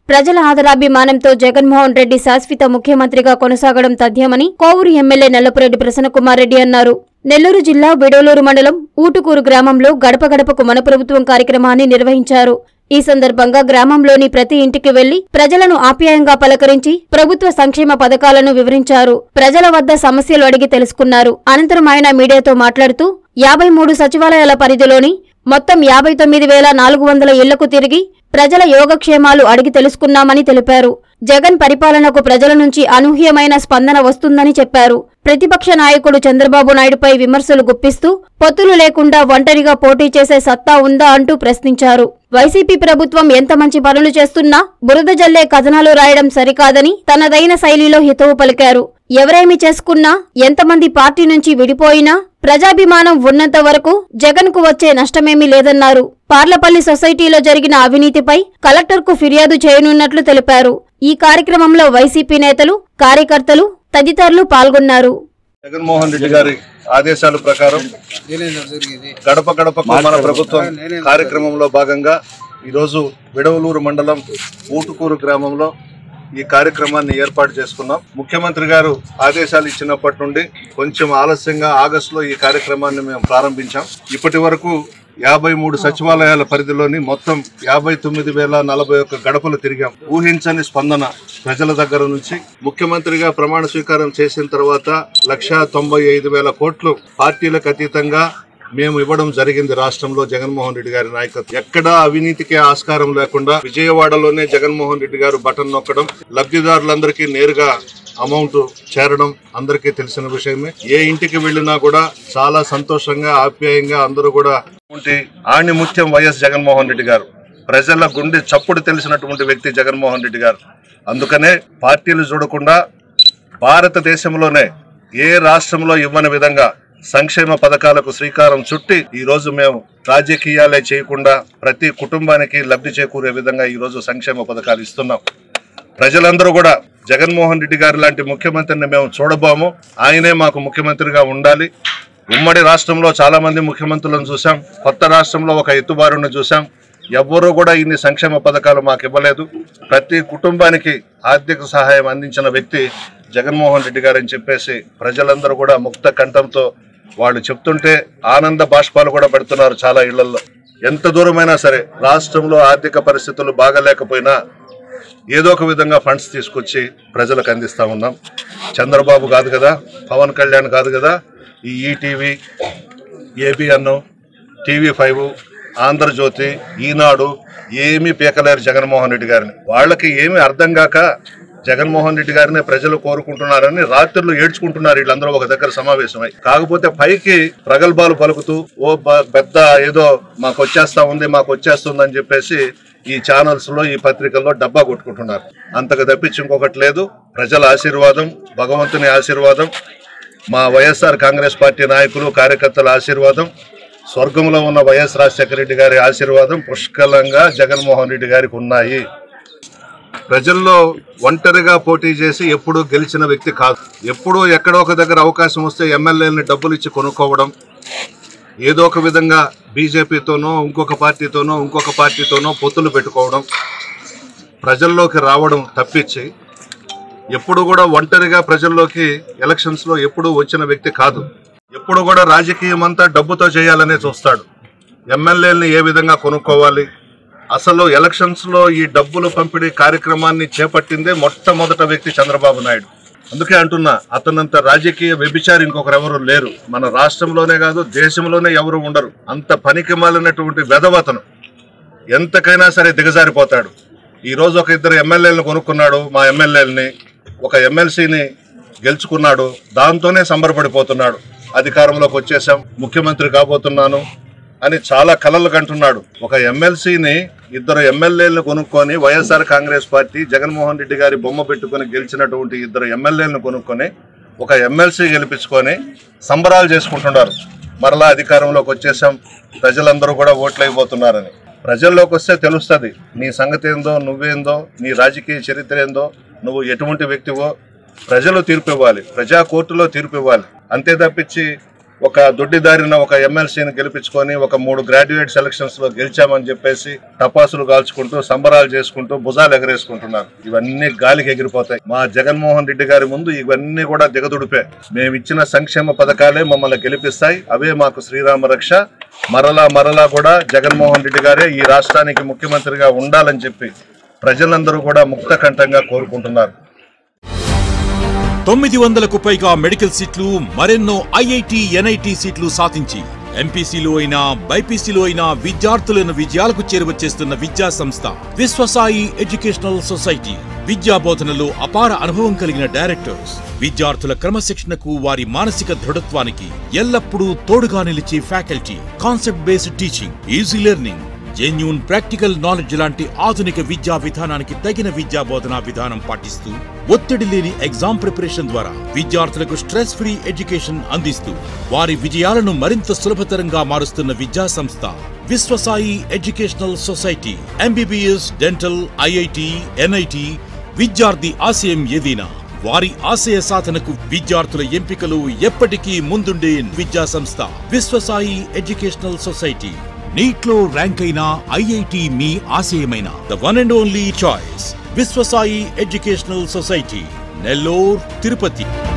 ప్రజల ఆదరాభిమానంతో జగన్మోహన్ రెడ్డి శాశ్వత ముఖ్యమంత్రిగా కొనసాగడం తథ్యమని కోవూరు ఎమ్మెల్యే నల్లపురెడ్డి ప్రసన్నకుమార్ రెడ్డి అన్నారు నెల్లూరు జిల్లా విడోలూరు మండలం ఊటుకూరు గ్రామంలో గడప గడపకు మన ప్రభుత్వం కార్యక్రమాన్ని నిర్వహించారు ఈ సందర్భంగా గ్రామంలోని ప్రతి ఇంటికి వెళ్లి ప్రజలను ఆప్యాయంగా పలకరించి ప్రభుత్వ సంక్షేమ పథకాలను వివరించారు ప్రజల వద్ద సమస్యలు అడిగి తెలుసుకున్నారు అనంతరం ఆయన మీడియాతో మాట్లాడుతూ యాభై మూడు సచివాలయాల పరిధిలోని మొత్తం యాభై తొమ్మిది వేల నాలుగు వందల ఇళ్లకు తిరిగి ప్రజల యోగక్షేమాలు అడిగి తెలుసుకున్నామని తెలిపారు జగన్ పరిపాలనకు ప్రజల నుంచి అనూహ్యమైన స్పందన వస్తుందని చెప్పారు ప్రతిపక్ష నాయకుడు చంద్రబాబు నాయుడుపై విమర్శలు గుప్పిస్తూ పొత్తులు లేకుండా ఒంటరిగా పోటీ చేసే సత్తా ఉందా అంటూ ప్రశ్నించారు వైసీపీ ప్రభుత్వం ఎంత మంచి పనులు చేస్తున్నా బురద జల్లే కథనాలు రాయడం సరికాదని తనదైన శైలిలో హితవు పలికారు ఎవరేమి చేసుకున్నా ఎంతమంది పార్టీ నుంచి విడిపోయినా ప్రజాభిమానం ఉన్నంత వరకు జగన్ కు వచ్చే నష్టమేమీ లేదన్నారు పార్లపల్లి సొసైటీలో జరిగిన అవినీతిపై కలెక్టర్కు ఫిర్యాదు చేయనున్నట్లు తెలిపారు ఈ కార్యక్రమంలో వైసీపీ నేతలు కార్యకర్తలు తదితరులు పాల్గొన్నారు జగన్మోహన్ రెడ్డి గారి ఆదేశాల ప్రకారం గడప గడపకు మన ప్రభుత్వం కార్యక్రమంలో భాగంగా ఈరోజు విడవలూరు మండలం ఊటుకూరు గ్రామంలో ఈ కార్యక్రమాన్ని ఏర్పాటు చేసుకున్నాం ముఖ్యమంత్రి గారు ఆదేశాలు ఇచ్చినప్పటి నుండి కొంచెం ఆలస్యంగా ఆగస్టులో ఈ కార్యక్రమాన్ని మేము ప్రారంభించాం ఇప్పటి వరకు యాభై మూడు సచివాలయాల పరిధిలోని మొత్తం యాభై తొమ్మిది వేల నలభై ఒక్క గడపలు తిరిగాం ఊహించని స్పందన ప్రజల దగ్గర నుంచి ముఖ్యమంత్రిగా ప్రమాణ స్వీకారం చేసిన తర్వాత లక్షా తొంభై ఐదు వేల కోట్లు పార్టీలకు అతీతంగా మేము ఇవ్వడం జరిగింది రాష్ట్రంలో జగన్మోహన్ రెడ్డి గారి నాయకత్వం ఎక్కడా అవినీతికి ఆస్కారం లేకుండా విజయవాడలోనే జగన్మోహన్ రెడ్డి గారు బటన్ నొక్కడం లబ్ధిదారులందరికీ నేరుగా అమౌంట్ చేరడం అందరికీ తెలిసిన విషయమే ఏ ఇంటికి వెళ్ళినా కూడా చాలా సంతోషంగా ఆప్యాయంగా అందరూ కూడా ఉంటే ఆణిముత్యం వైఎస్ జగన్మోహన్ రెడ్డి గారు ప్రజల గుండె చప్పుడు తెలిసినటువంటి వ్యక్తి జగన్మోహన్ రెడ్డి గారు అందుకనే పార్టీలు చూడకుండా భారతదేశంలోనే ఏ రాష్ట్రంలో ఇవ్వని విధంగా సంక్షేమ పథకాలకు శ్రీకారం చుట్టి ఈ రోజు మేము రాజకీయాలే చేయకుండా ప్రతి కుటుంబానికి లబ్ధి చేకూరే విధంగా ఈ రోజు సంక్షేమ పథకాలు ఇస్తున్నాం ప్రజలందరూ కూడా జగన్మోహన్ రెడ్డి గారు లాంటి ముఖ్యమంత్రిని మేము చూడబోము ఆయనే మాకు ముఖ్యమంత్రిగా ఉండాలి ఉమ్మడి రాష్ట్రంలో చాలా మంది ముఖ్యమంత్రులను చూసాం కొత్త రాష్ట్రంలో ఒక ఎత్తుబారుని చూసాం ఎవ్వరూ కూడా ఇన్ని సంక్షేమ పథకాలు మాకు ఇవ్వలేదు ప్రతి కుటుంబానికి ఆర్థిక సహాయం అందించిన వ్యక్తి జగన్మోహన్ రెడ్డి గారు అని చెప్పేసి ప్రజలందరూ కూడా ముక్త కంఠంతో వాళ్ళు చెప్తుంటే ఆనంద బాష్పాలు కూడా పెడుతున్నారు చాలా ఇళ్లలో ఎంత దూరమైనా సరే రాష్ట్రంలో ఆర్థిక పరిస్థితులు బాగలేకపోయినా ఏదో ఒక విధంగా ఫండ్స్ తీసుకొచ్చి ప్రజలకు అందిస్తా ఉన్నాం చంద్రబాబు కాదు కదా పవన్ కళ్యాణ్ కాదు కదా ఈ ETV ABN TV five Andhrajyothi Eenadu ఏమీ పీకలేరు జగన్మోహన్ రెడ్డి గారిని వాళ్ళకి ఏమీ అర్థం కాక జగన్మోహన్ రెడ్డి గారిని ప్రజలు కోరుకుంటున్నారని రాత్రులు ఏడ్చుకుంటున్నారు వీళ్ళందరూ ఒక దగ్గర సమావేశమై కాకపోతే పైకి ప్రగల్భాలు పలుకుతూ ఓ బ- పెద్ద ఏదో మాకు వచ్చేస్తా ఉంది మాకు వచ్చేస్తుంది అని చెప్పేసి ఈ ఛానల్స్ లో ఈ పత్రికల్లో డబ్బా కొట్టుకుంటున్నారు అంతకు తప్పించి ఇంకొకటి లేదు ప్రజల ఆశీర్వాదం భగవంతుని ఆశీర్వాదం మా వైఎస్ఆర్ కాంగ్రెస్ పార్టీ నాయకులు కార్యకర్తల ఆశీర్వాదం స్వర్గంలో ఉన్న వైఎస్ రాజశేఖర రెడ్డి గారి ఆశీర్వాదం పుష్కలంగా జగన్మోహన్ రెడ్డి గారికి ఉన్నాయి ప్రజల్లో ఒంటరిగా పోటీ చేసి ఎప్పుడూ గెలిచిన వ్యక్తి కాదు ఎప్పుడూ ఎక్కడో ఒక దగ్గర అవకాశం వస్తే ఎమ్మెల్యేలని డబ్బులు ఇచ్చి కొనుక్కోవడం ఏదో ఒక విధంగా బీజేపీతోనో ఇంకొక పార్టీతోనో ఇంకొక పార్టీతోనో పొత్తులు పెట్టుకోవడం ప్రజల్లోకి రావడం తప్పించి ఎప్పుడు కూడా ఒంటరిగా ప్రజల్లోకి ఎలక్షన్స్ లో ఎప్పుడు వచ్చిన వ్యక్తి కాదు ఎప్పుడు కూడా రాజకీయం అంతా డబ్బుతో చేయాలనే చూస్తాడు ఎమ్మెల్యేలని ఏ విధంగా కొనుక్కోవాలి అసలు ఎలక్షన్స్ లో ఈ డబ్బులు పంపిణీ కార్యక్రమాన్ని చేపట్టిందే మొట్టమొదట వ్యక్తి చంద్రబాబు నాయుడు అందుకే అంటున్నా అతనంత రాజకీయ వ్యభిచారి ఇంకొకరెవరు లేరు మన రాష్ట్రంలోనే కాదు దేశంలోనే ఎవరు ఉండరు అంత పనికి మాలినటువంటి వెధవతను ఎంతకైనా సరే దిగజారిపోతాడు ఈ రోజు ఒక ఇద్దరు ఎమ్మెల్యేలను కొనుక్కున్నాడు మా ఎమ్మెల్యేలని ఒక ఎమ్మెల్సీని గెలుచుకున్నాడు దాంతోనే సంబరపడిపోతున్నాడు అధికారంలోకి వచ్చేసాం ముఖ్యమంత్రి కాబోతున్నాను అని చాలా కలలు కంటున్నాడు ఒక ఎమ్మెల్సీని ఇద్దరు ఎమ్మెల్యేలను కొనుక్కొని YSR Congress party Jaganmohan Reddy గారి బొమ్మ పెట్టుకొని గెలిచినటువంటి ఇద్దరు ఎమ్మెల్యేలను కొనుక్కొని ఒక ఎమ్మెల్సీ గెలిపించుకొని సంబరాలు చేసుకుంటున్నారు మరలా అధికారంలోకి వచ్చేసాం ప్రజలందరూ కూడా ఓట్లు అయిపోతున్నారని ప్రజల్లోకి వస్తే తెలుస్తుంది నీ సంగతి ఏందో నువ్వేందో నీ రాజకీయ చరిత్ర ఏందో నువ్వు ఎటువంటి వ్యక్తివో ప్రజలు తీర్పు ఇవ్వాలి ప్రజా కోర్టులో తీర్పు ఇవ్వాలి అంతే తప్పించి ఒక దొడ్డిదారిన ఒక ఎమ్మెల్సీని గెలిపించుకొని ఒక మూడు గ్రాడ్యుయేట్ సెలక్షన్స్ లో గెలిచామని చెప్పేసి టపాసులు కాల్చుకుంటూ సంబరాలు చేసుకుంటూ భుజాలు ఎగరేసుకుంటున్నారు ఇవన్నీ గాలికి ఎగిరిపోతాయి మా జగన్మోహన్ రెడ్డి గారి ముందు ఇవన్నీ కూడా దిగదుడిపే మేము ఇచ్చిన సంక్షేమ పథకాలే మమ్మల్ని గెలిపిస్తాయి అవే మాకు శ్రీరామ రక్ష మరలా మరలా కూడా జగన్మోహన్ రెడ్డి గారే ఈ రాష్ట్రానికి ముఖ్యమంత్రిగా ఉండాలని చెప్పి ప్రజలందరూ కూడా ముక్త కంఠంగా కోరుకుంటున్నారు తొమ్మిది వందలకు పైగా మెడికల్ సీట్లు మరెన్నో ఐఐటి ఎన్ఐటి సీట్లు సాధించి ఎంపీసీలో అయినా బైపీసీలో అయినా విద్యార్థులను విజయాలకు చేరువచేస్తున్న విద్యా సంస్థ విశ్వసాయి ఎడ్యుకేషనల్ సొసైటీ విద్యా బోధనలో అపార అనుభవం కలిగిన డైరెక్టర్స్ విద్యార్థుల క్రమశిక్షణకు వారి మానసిక దృఢత్వానికి ఎల్లప్పుడూ తోడుగా నిలిచే faculty concept based teaching easy learning genuine practical knowledge లాంటి ఆధునిక విద్యా విధానానికి తగిన విద్యా బోధనా విధానం పాటిస్తూ ఒత్తిడి లేని ఎగ్జామ్ ప్రిపరేషన్ ద్వారా విద్యార్థులకు స్ట్రెస్ ఫ్రీ ఎడ్యుకేషన్ అందిస్తూ వారి విజయాలను మరింత సులభతరంగా మారుస్తున్న విద్యా సంస్థ Viswasai educational society MBBS dental IIT NIT విద్యార్థి ఆశయం ఏదైనా వారి ఆశయ సాధనకు విద్యార్థుల ఎంపికలు ఎప్పటికీ ముందుండే విద్యా సంస్థ విశ్వసాయి ఎడ్యుకేషనల్ సొసైటీ నీట్లో ర్యాంక్ అయిన ఐఐటి మీ ఆశయమైన the one and only choice Viswasai educational society Nellore Tirupati